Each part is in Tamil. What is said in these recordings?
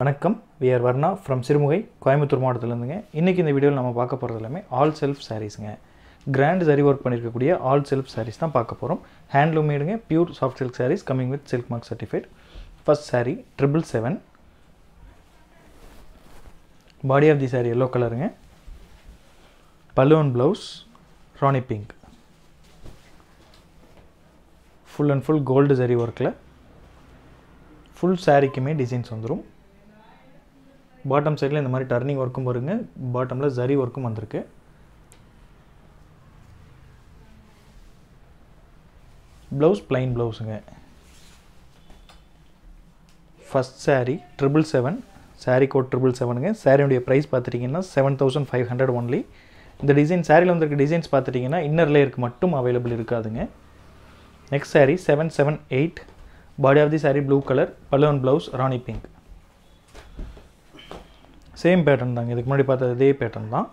வணக்கம் விஆர் வர்ணா ஃப்ரம் சிறுமுகை கோயம்புத்தூர் மாவட்டத்திலேருந்துங்க இன்றைக்கி இந்த வீடியோவில் நம்ம பார்க்க போகிறது எல்லாமே ஆல் செல்ஃப் சாரீஸுங்க கிராண்ட் சரி ஒர்க் பண்ணியிருக்கக்கூடிய ஆல் செல்ஃப் சாரீஸ் தான் பார்க்க போகிறோம் ஹேண்ட்லூம் மேடுங்க pure soft silk sarees coming with silk mark certified first saree triple seven body of the saree yellow கலருங்க balloon blouse Rani pink full and full gold zari ஒர்க்கில் ஃபுல் சாரீக்குமே டிசைன்ஸ் வந்துடும் பாட்டம் சைடில் இந்த மாதிரி டர்னிங் ஒர்க்கும் வருங்க பாட்டமில் ஜரி ஒர்க்கும் வந்திருக்கு ப்ளவுஸ் பிளைன் ப்ளவுஸுங்க first saree triple seven saree code triple செவனுங்க சாரியுடைய ப்ரைஸ் பார்த்துட்டிங்கன்னா seven thousand five hundred only இந்த டிசைன் சாரியில் வந்திருக்க டிசைன்ஸ் பார்த்துட்டிங்கன்னா இன்னர் லேயருக்கு மட்டும் அவைலபிள் இருக்காதுங்க next saree seven seven eight body of the saree blue colour balloon blouse Rani pink same pattern தாங்க இதுக்கு முன்னாடி பார்த்தது இதே பேட்டர்ன் தான்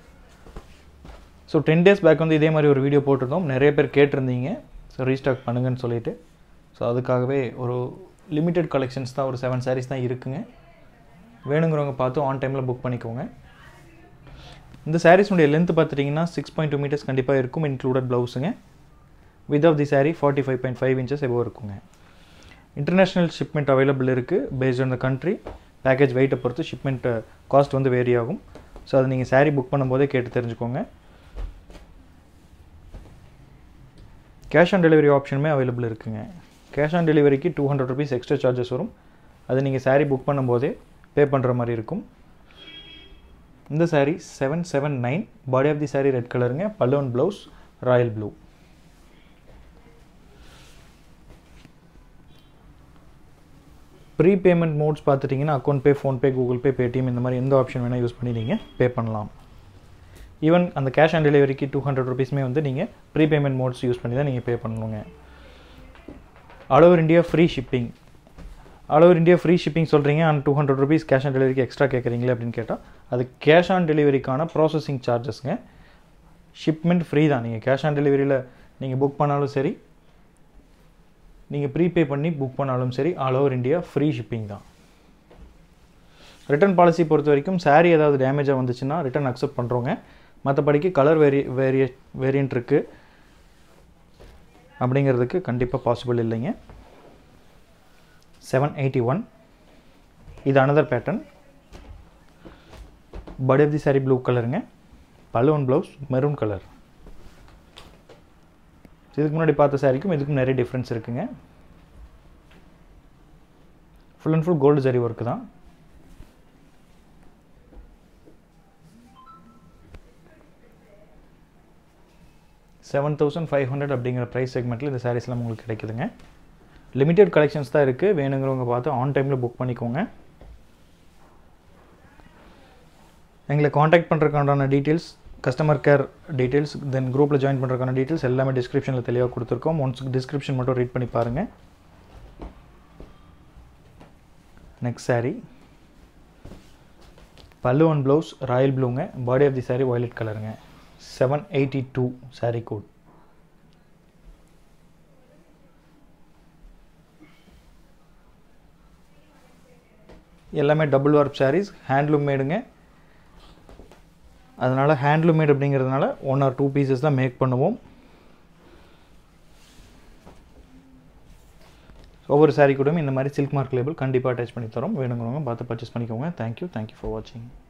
ஸோ டென் டேஸ் பேக் வந்து இதே மாதிரி ஒரு வீடியோ போட்டிருந்தோம் நிறைய பேர் கேட்டிருந்தீங்க ஸோ ரீஸ்டாக் பண்ணுங்கன்னு சொல்லிட்டு ஸோ அதுக்காகவே ஒரு லிமிட்டெட் கலெக்ஷன்ஸ் தான் ஒரு செவன் sarees தான் இருக்குங்க வேணுங்கிறவங்க பார்த்து ஆன் டைமில் புக் பண்ணிக்கோங்க இந்த சாரீஸ்னுடைய லென்த் பார்த்துட்டிங்கன்னா சிக்ஸ் பாயிண்ட் டூ மீட்டர்ஸ் கண்டிப்பாக இருக்கும் இன்க்ளூடட் ப்ளவுஸுங்க with of the saree forty five point five inches எவ்வளோ இருக்குங்க இன்டர்நேஷ்னல் ஷிப்மெண்ட் அவைலபிள் இருக்குது based on the country package வெயிட்டை பொறுத்து ஷிப்மெண்ட் காஸ்ட் வந்து வேரி ஆகும் ஸோ அதை நீங்கள் saree புக் பண்ணும்போதே கேட்டு தெரிஞ்சுக்கோங்க கேஷ் ஆன் டெலிவரி ஆப்ஷனுமே அவைலபிள் இருக்குங்க கேஷ் ஆன் டெலிவரிக்கு two hundred rupees extra charges வரும் அது நீங்கள் saree புக் பண்ணும்போதே பே பண்ணுற மாதிரி இருக்கும் இந்த saree seven seven nine body of the saree red கலருங்க balloon blouse royal blue free payment modes பார்த்துட்டிங்கன்னா account pay PhonePe Google Pay Paytm இந்த மாதிரி எந்த ஆப்ஷன் வேணால் யூஸ் பண்ணி நீங்கள் பே பண்ணலாம் ஈவன் அந்த கேஷ் ஆன் டெலிவரிக்கு டூ ஹண்ட்ரட் ருபீஸ்மே வந்து நீங்கள் ப்ரீ பேமெண்ட் மோட்ஸ் யூஸ் பண்ணி தான் நீங்கள் பே பண்ணணுங்க all over India free shipping all over India free shipping சொல்கிறீங்க and two hundred rupees cash on டெலிவரிக்கு எக்ஸ்ட்ரா கேட்குறீங்களே அப்படின்னு கேட்டால் அது கேஷ் ஆன் டெலிவரிக்கான ப்ராசஸிங் சார்ஜஸ்ங்க ஷிப்மெண்ட் ஃப்ரீ தான் நீங்கள் கேஷ் ஆன் டெலிவரியில் நீங்கள் புக் பண்ணாலும் சரி நீங்கள் ப்ரீபே பண்ணி புக் பண்ணாலும் சரி all over India free shipping தான் ரிட்டர்ன் பாலிசி பொறுத்த வரைக்கும் saree ஏதாவது டேமேஜாக வந்துச்சுன்னா ரிட்டர்ன் அக்செப்ட் பண்ணுறோங்க மற்றபடிக்கு கலர் வேரி வேரிய வேரியன்ட் இருக்குது அப்படிங்கிறதுக்கு கண்டிப்பாக பாசிபிள் இல்லைங்க செவன் எயிட்டி ஒன் இது another pattern body of the saree blue கலருங்க பலூன் ப்ளவுஸ் மெரூன் கலர் இதுக்கு முன்னாடி பார்த்த சாரிக்கும் இதுக்கும் நிறைய டிஃப்ரென்ஸ் இருக்குங்க full and full gold zari work தான் செவன் தௌசண்ட் ஃபைவ் ஹண்ட்ரட் அப்படிங்கிற ப்ரைஸ் செக்மெண்ட்டில் இந்த சாரீஸ்லாம் உங்களுக்கு கிடைக்குதுங்க லிமிட்டெட் கலெக்ஷன்ஸ் தான் இருக்குது வேணுங்கிறவங்க பார்த்து ஆன் டைமில் புக் பண்ணிக்கோங்க எங்களை காண்டாக்ட் பண்ணுறதுக்கான details customer care details then குரூப்பில் ஜாயின் பண்ணுறதுக்கான டீட்டெயில்ஸ் எல்லாமே டிஸ்கிரிப்ஷனில் தெளிவாக கொடுத்துருக்கோம் ஒன்ஸ் டிஸ்கிரிப்ஷன் மட்டும் ரீட் பண்ணி பாருங்கள் next saree pallu one blouse royal ப்ளூங்க body of the saree violet கலருங்க seven eighty two saree code எல்லாமே டபுள் வார்ப் sarees ஹேண்ட்லூம் மேடுங்க அதனால் ஹேண்ட்லூம் மேட் அப்படிங்கிறதுனால ஒன் ஆர் டூ பீசஸ் தான் மேக் பண்ணுவோம் ஒவ்வொரு saree கூடயும் இந்த மாதிரி சில்க் மார்க் லேபிள் கண்டிப்பாக அட்டாச் பண்ணி தரோம் வேணுங்கிறவங்க பார்த்து பர்ச்சேஸ் பண்ணிக்கோங்க தேங்க்யூ தேங்க்யூ ஃபார் வாட்சிங்